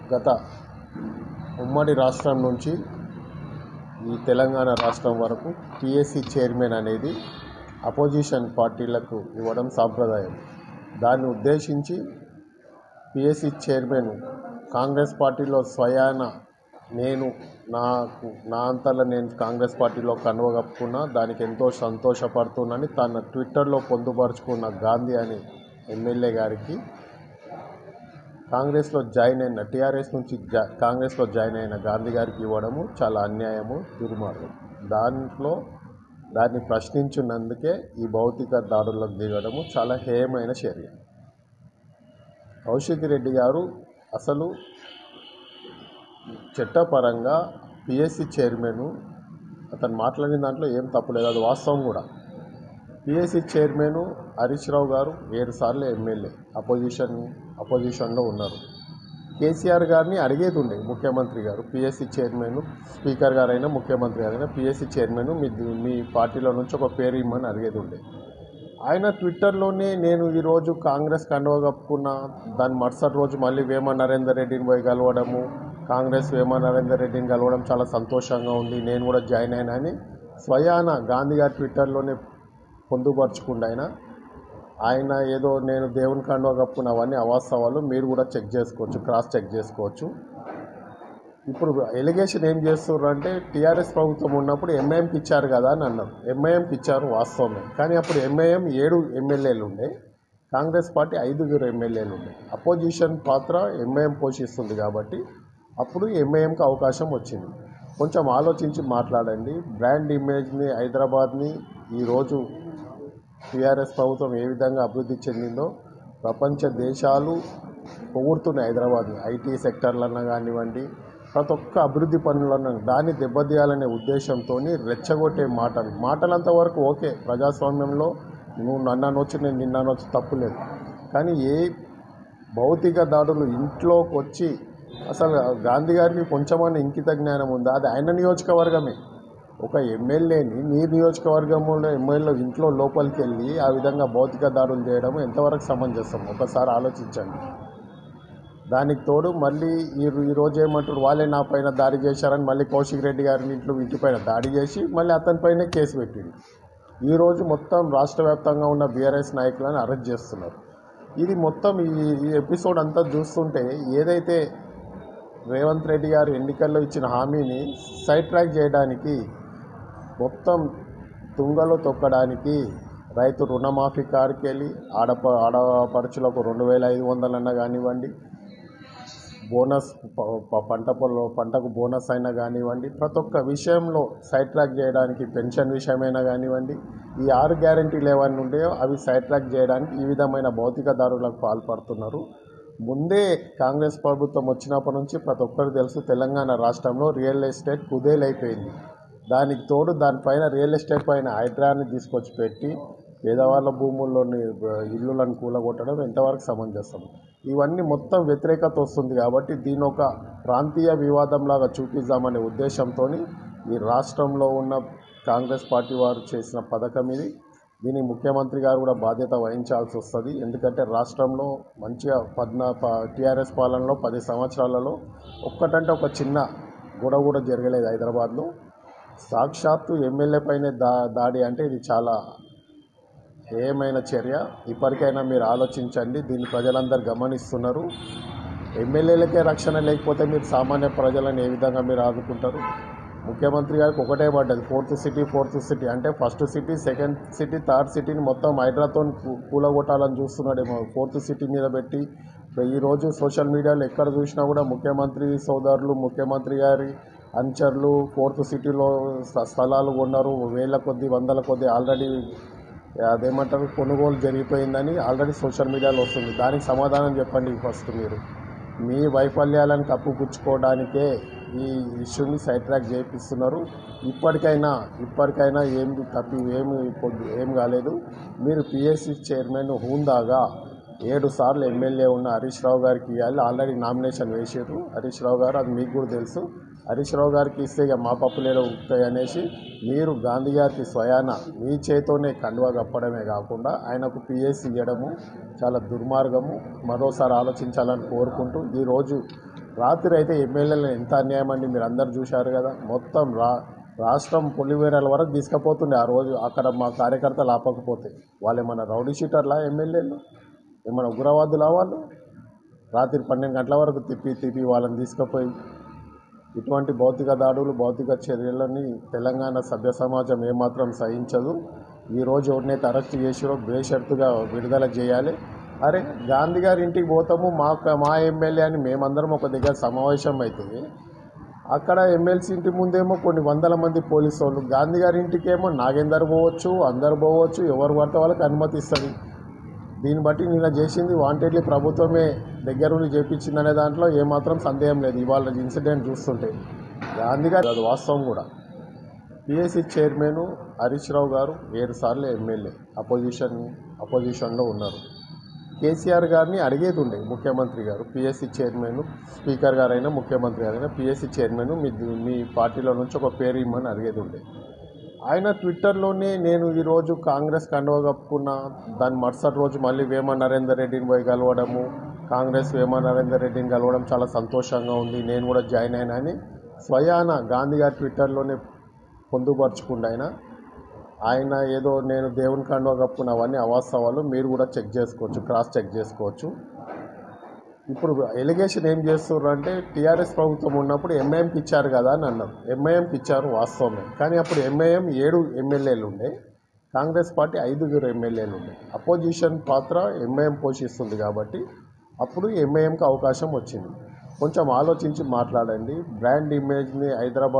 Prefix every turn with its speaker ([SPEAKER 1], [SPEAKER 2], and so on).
[SPEAKER 1] గత ఉమ్మడి రాష్ట్రం నుంచి ఈ తెలంగాణ రాష్ట్రం వరకు పిఎస్సి చైర్మన్ అనేది అపోజిషన్ పార్టీలకు ఇవ్వడం సాంప్రదాయం దాన్ని ఉద్దేశించి పిఎస్సి చైర్మన్ కాంగ్రెస్ పార్టీలో స్వయాన నేను నాకు నా అంతలో నేను కాంగ్రెస్ పార్టీలో కనువ కప్పుకున్నా దానికి ఎంతో సంతోషపడుతున్నానని తన ట్విట్టర్లో పొందుపరుచుకున్న గాంధీ అని ఎమ్మెల్యే గారికి కాంగ్రెస్లో జాయిన్ అయిన టీఆర్ఎస్ నుంచి జా కాంగ్రెస్లో జాయిన్ అయిన గాంధీ గారికి ఇవ్వడము చాలా అన్యాయము దుర్మార్గం దాంట్లో దాన్ని ప్రశ్నించినందుకే ఈ భౌతిక దాడులకు దిగడము చాలా హేయమైన చర్య కౌశిక్ రెడ్డి గారు అసలు చట్టపరంగా పిఎస్సి చైర్మన్ అతను మాట్లాడిన దాంట్లో ఏం తప్పులేదు అది వాస్తవం కూడా పిఎస్సి చైర్మన్ హరీష్ రావు గారు ఏడు సార్లు ఎమ్మెల్యే అపోజిషన్ అపోజిషన్లో ఉన్నారు కేసీఆర్ గారిని అడిగేది ఉండే ముఖ్యమంత్రి గారు పిఎస్సి చైర్మన్ స్పీకర్ గారైనా ముఖ్యమంత్రి గారైనా పిఎస్సి చైర్మన్ మీ మీ పార్టీలో నుంచి ఒక పేరు ఇమ్మని అడిగేది ఉండే ఆయన ట్విట్టర్లోనే నేను ఈరోజు కాంగ్రెస్ కండువ కప్పుకున్న దాని మరుసటి రోజు మళ్ళీ వేమ నరేందర్ రెడ్డిని పోయి కలవడము కాంగ్రెస్ వేమ నరేందర్ రెడ్డిని కలవడం చాలా సంతోషంగా ఉంది నేను కూడా జాయిన్ అయినా అని స్వయాన గాంధీ గారి ట్విట్టర్లోనే పొందుపరుచుకుండా ఆయన ఆయన ఏదో నేను దేవుని కండువ కప్పుకున్న అవన్నీ అవాస్తవాలు మీరు కూడా చెక్ చేసుకోవచ్చు క్రాస్ చెక్ చేసుకోవచ్చు ఇప్పుడు ఎలిగేషన్ ఏం చేస్తున్నారు అంటే టీఆర్ఎస్ ప్రభుత్వం ఉన్నప్పుడు ఎంఐఎంకి ఇచ్చారు కదా అని అన్నారు ఎంఐఎంకి ఇచ్చారు వాస్తవమే కానీ అప్పుడు ఎంఐఎం ఏడు ఎమ్మెల్యేలు ఉండే కాంగ్రెస్ పార్టీ ఐదుగురు ఎమ్మెల్యేలు ఉండే అపోజిషన్ పాత్ర ఎంఐఎం పోషిస్తుంది కాబట్టి అప్పుడు ఎంఐఎంకి అవకాశం వచ్చింది కొంచెం ఆలోచించి మాట్లాడండి బ్రాండ్ ఇమేజ్ని హైదరాబాద్ని ఈరోజు టీఆర్ఎస్ ప్రభుత్వం ఏ విధంగా అభివృద్ధి చెందిందో ప్రపంచ దేశాలు పొగుడుతున్నాయి హైదరాబాద్ని ఐటీ సెక్టర్లన్నా కానివ్వండి ప్రతి ఒక్క అభివృద్ధి పనులన్నా దాన్ని దెబ్బతీయాలనే ఉద్దేశంతో రెచ్చగొట్టే మాటలు మాటలంత వరకు ఓకే ప్రజాస్వామ్యంలో నువ్వు నన్ను అనొచ్చు నేను నిన్న అనొచ్చు తప్పులేదు కానీ ఏ భౌతిక దాడులు ఇంట్లోకి వచ్చి అసలు గాంధీ గారికి కొంచెమన్నా ఇంకిత జ్ఞానం ఉందా అది ఆయన నియోజకవర్గమే ఒక ఎమ్మెల్యేని మీ నియోజకవర్గంలో ఎమ్మెల్యే ఇంట్లో లోపలికి వెళ్ళి ఆ విధంగా భౌతిక దాడులు చేయడం ఎంతవరకు సమంజసం ఒకసారి ఆలోచించండి దానికి తోడు మళ్ళీ ఈ ఈరోజు ఏమంటారు వాళ్ళే నా పైన దాడి చేశారని మళ్ళీ కౌశిక్ రెడ్డి గారిని ఇంట్లో ఇంటిపైన దాడి చేసి మళ్ళీ అతనిపైనే కేసు పెట్టింది ఈరోజు మొత్తం రాష్ట్ర వ్యాప్తంగా ఉన్న బీఆర్ఎస్ నాయకులను అరెస్ట్ చేస్తున్నారు ఇది మొత్తం ఈ ఈ ఎపిసోడ్ అంతా చూస్తుంటే ఏదైతే రేవంత్ రెడ్డి గారు ఎన్నికల్లో ఇచ్చిన హామీని సైడ్ ట్రాక్ చేయడానికి మొత్తం తుంగలో తొక్కడానికి రైతు రుణమాఫీ కారుకెళ్ళి ఆడప ఆడపడుచులకు రెండు వేల ఐదు వందలన్నా కానివ్వండి బోనస్ ప- ప- పంట పొల పంటకు బోనస్ అయినా కానివ్వండి ప్రతి ఒక్క విషయంలో సైడ్ ట్రాక్ చేయడానికి పెన్షన్ విషయమైనా కానివ్వండి ఈ ఆరు గ్యారంటీలు ఏవన్నీ ఉంటాయో అవి సైడ్ ట్రాక్ చేయడానికి ఈ విధమైన భౌతిక దారులకు పాల్పడుతున్నారు ముందే కాంగ్రెస్ ప్రభుత్వం వచ్చినప్పటి నుంచి ప్రతి ఒక్కరికి తెలుసు తెలంగాణ రాష్ట్రంలో రియల్ ఎస్టేట్ కుదేలైపోయింది దానికి తోడు దానిపైన రియల్ ఎస్టేట్ పైన హైడ్రాని తీసుకొచ్చి పెట్టి పేదవాళ్ళ భూముల్లోని ఆ, ఇల్లులను కూలగొట్టడం ఎంతవరకు సమంజసం ఇవన్నీ మొత్తం వ్యతిరేకత వస్తుంది కాబట్టి దీని ఒక ప్రాంతీయ వివాదంలాగా చూపిద్దామనే ఉద్దేశంతో ఈ రాష్ట్రంలో ఉన్న కాంగ్రెస్ పార్టీ వారు చేసిన పథకం ఇది దీనికి ముఖ్యమంత్రి గారు కూడా బాధ్యత వహించాల్సి వస్తుంది ఎందుకంటే రాష్ట్రంలో మంచిగా పద్నా టీఆర్ఎస్ పాలనలో పది సంవత్సరాలలో ఒక్కటంటే ఒక చిన్న గొడవ కూడా జరగలేదు హైదరాబాద్లో సాక్షాత్తు ఎమ్మెల్యే పైనే దా దాడి అంటే ఇది చాలా ఏమైన చర్య ఇప్పటికైనా మీరు ఆలోచించండి దీన్ని ప్రజలందరూ గమనిస్తున్నారు ఎమ్మెల్యేలకే రక్షణ లేకపోతే మీరు సామాన్య ప్రజలను ఏ విధంగా మీరు ఆదుకుంటారు ముఖ్యమంత్రి గారికి ఒకటే పడ్డది ఫోర్త్ సిటీ ఫోర్త్ సిటీ అంటే first city second city third సిటీని మొత్తం హైడ్రాతో కూలగొట్టాలని చూస్తున్నాడేమో ఫోర్త్ సిటీ మీద పెట్టి ఈరోజు సోషల్ మీడియాలో ఎక్కడ చూసినా కూడా ముఖ్యమంత్రి సోదరులు ముఖ్యమంత్రి గారి అంచర్లు ఫోర్త్ సిటీలో స్థ- స్థలాలు కొన్నారు వేల కొద్ది వందల కొద్ది ఆల్రెడీ అదేమంటారు కొనుగోలు జరిగిపోయిందని ఆల్రెడీ సోషల్ మీడియాలో వస్తుంది దానికి సమాధానం చెప్పండి ఫస్ట్ మీరు మీ వైఫల్యాలను కప్పుపుచ్చుకోవడానికే ఈ ఇష్యూని సైడ్ ట్రాక్ చేపిస్తున్నారు ఇప్పటికైనా ఇప్పటికైనా ఏం తప్పి ఏమి పొద్దు- ఏం కాలేదు మీరు పిఎస్సి చైర్మన్ హూందాగా ఏడు సార్లు ఎమ్మెల్యే ఉన్న హరీష్ రావు గారికి ఇవ్వాలి ఆల్రెడీ నామినేషన్ వేసారు హరీష్ రావు గారు అది మీకు కూడా తెలుసు హరీష్ రావు గారికి ఇస్తే ఇక మా పప్పులేడో ఉక్తాయి అనేసి మీరు గాంధీ గారికి స్వయాన మీ చేతోనే కండువా కప్పడమే కాకుండా ఆయనకు పిఎస్ ఇవ్వడము చాలా దుర్మార్గము మరోసారి ఆలోచించాలని కోరుకుంటూ ఈరోజు రాత్రి అయితే ఎమ్మెల్యేలు ఎంత అన్యాయం అండి మీరు అందరు చూశారు కదా మొత్తం రా రాష్ట్రం పొలివేరాల వరకు తీసుకుపోతుండే ఆ రోజు అక్కడ మా కార్యకర్తలు ఆపకపోతే వాళ్ళు ఏమన్నా రౌడీ షీటర్లా ఎమ్మెల్యేలు ఏమన్నా ఉగ్రవాదులా వాళ్ళు రాత్రి పన్నెండు గంటల వరకు తిప్పి తిప్పి వాళ్ళని తీసుకుపోయి ఇటువంటి భౌతిక దాడులు భౌతిక చర్యలని తెలంగాణ సభ్య సమాజం ఏమాత్రం సహించదు ఈరోజు ఎవరినైతే అరెస్ట్ చేసిరో బేషరతుగా విడుదల చేయాలి అరే గాంధీ గారి ఇంటికి పోతాము మా మా ఎమ్మెల్యే అని మేమందరం ఒక దగ్గర సమావేశం అయితే అక్కడ ఎమ్మెల్సీ ఇంటి ముందేమో కొన్ని వందల మంది పోలీసు వాళ్ళు గాంధీ గారి ఇంటికేమో నాగేందర్ పోవచ్చు అందరు పోవచ్చు ఎవరు పడితే వాళ్ళకి అనుమతి ఇస్తుంది దీన్ని బట్టి నిన్న చేసింది వాంటెడ్లీ ప్రభుత్వమే దగ్గరుండి చేపించింది అనే దాంట్లో ఏమాత్రం సందేహం లేదు ఇవాళ ఇన్సిడెంట్ చూస్తుంటే గాంధీ గారు అది వాస్తవం కూడా పిఎస్సి చైర్మన్ హరీష్ రావు గారు ఏడు సార్లు ఎమ్మెల్యే అపోజిషన్ అపోజిషన్లో ఉన్నారు కేసీఆర్ గారిని అడిగేది ఉండే ముఖ్యమంత్రి గారు పిఎస్సి చైర్మన్ స్పీకర్ గారైనా ముఖ్యమంత్రి గారైనా పిఎస్సి చైర్మన్ మీ మీ పార్టీలో నుంచి ఒక పేరు ఇమ్మని అడిగేది ఉండే ఆయన ట్విట్టర్లోనే నేను ఈరోజు కాంగ్రెస్ కండువ కప్పుకున్న దాని మరుసటి రోజు మళ్ళీ వేమ నరేందర్ రెడ్డిని పోయి కలవడము కాంగ్రెస్ వేమ నరేందర్ రెడ్డిని కలవడం చాలా సంతోషంగా ఉంది నేను కూడా జాయిన్ అయినా అని స్వయాన గాంధీ గారి ట్విట్టర్లోనే పొందుపరుచుకుండా ఆయన ఆయన ఏదో నేను దేవుని కండువ కప్పుకున్న అవన్నీ అవాస్తవాలు మీరు కూడా చెక్ చేసుకోవచ్చు క్రాస్ చెక్ చేసుకోవచ్చు ఇప్పుడు ఎలిగేషన్ ఏం చేస్తున్నారు అంటే టీఆర్ఎస్ ప్రభుత్వం ఉన్నప్పుడు ఎంఐఎంకి ఇచ్చారు కదా అని అన్నారు ఎంఐఎంకి ఇచ్చారు వాస్తవమే కానీ అప్పుడు ఎంఐఎం ఏడు ఎమ్మెల్యేలు ఉండే కాంగ్రెస్ పార్టీ ఐదుగురు ఎమ్మెల్యేలు ఉండే అపోజిషన్ పాత్ర ఎంఐఎం పోషిస్తుంది కాబట్టి అప్పుడు ఎంఐఎంకి అవకాశం వచ్చింది కొంచెం ఆలోచించి మాట్లాడండి బ్రాండ్ ఇమేజ్ని హైదరాబాద్